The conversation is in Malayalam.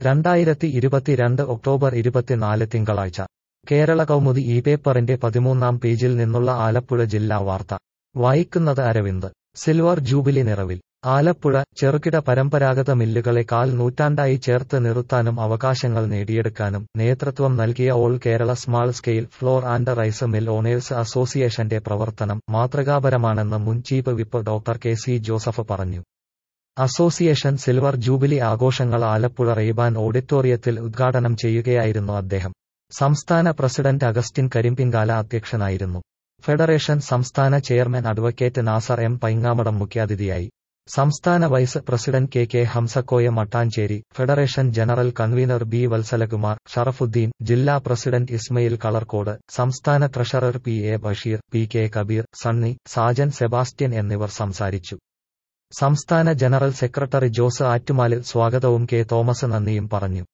രണ്ടായിരത്തി ഇരുപത്തിരണ്ട് ഒക്ടോബർ ഇരുപത്തിനാല് തിങ്കളാഴ്ച കേരള കൗമുദി ഈ പേപ്പറിന്റെ പതിമൂന്നാം പേജിൽ നിന്നുള്ള ആലപ്പുഴ ജില്ലാ വാർത്ത വായിക്കുന്നത് അരവിന്ദ് സിൽവർ ജൂബിലി നിറവിൽ ആലപ്പുഴ ചെറുകിട പരമ്പരാഗത മില്ലുകളെ കാൽ നൂറ്റാണ്ടായി ചേർത്ത് നിർത്താനും അവകാശങ്ങൾ നേടിയെടുക്കാനും നേതൃത്വം നൽകിയ all Kerala small scale flour and rice mill owners അസോസിയേഷന്റെ പ്രവർത്തനം മാതൃകാപരമാണെന്ന് മുൻ chief whip doctor K C Joseph പറഞ്ഞു അസോസിയേഷൻ സിൽവർ ജൂബിലി ആഘോഷങ്ങൾ ആലപ്പുഴ റെയ്ബാൻ ഓഡിറ്റോറിയത്തിൽ ഉദ്ഘാടനം ചെയ്യുകയായിരുന്നു അദ്ദേഹം സംസ്ഥാന പ്രസിഡന്റ് അഗസ്റ്റിൻ കരിമ്പിങ്കാല അധ്യക്ഷനായിരുന്നു ഫെഡറേഷൻ സംസ്ഥാന chairman advocate Nasar M Paingamadam മുഖ്യാതിഥിയായി സംസ്ഥാന vice president K K Hamsakoya Mattancherry federation general convener B Valsalakumar Sharafuddin ജില്ലാ പ്രസിഡന്റ് ഇസ്മയിൽ കളർക്കോട് സംസ്ഥാന treasurer P A Basheer P K Kabeer Sunny Sajan Sebastian എന്നിവർ സംസാരിച്ചു സംസ്ഥാന ജനറൽ സെക്രട്ടറി ജോസ് ആറ്റുമാലിൽ സ്വാഗതവും കെ തോമസ് നന്ദിയും പറഞ്ഞു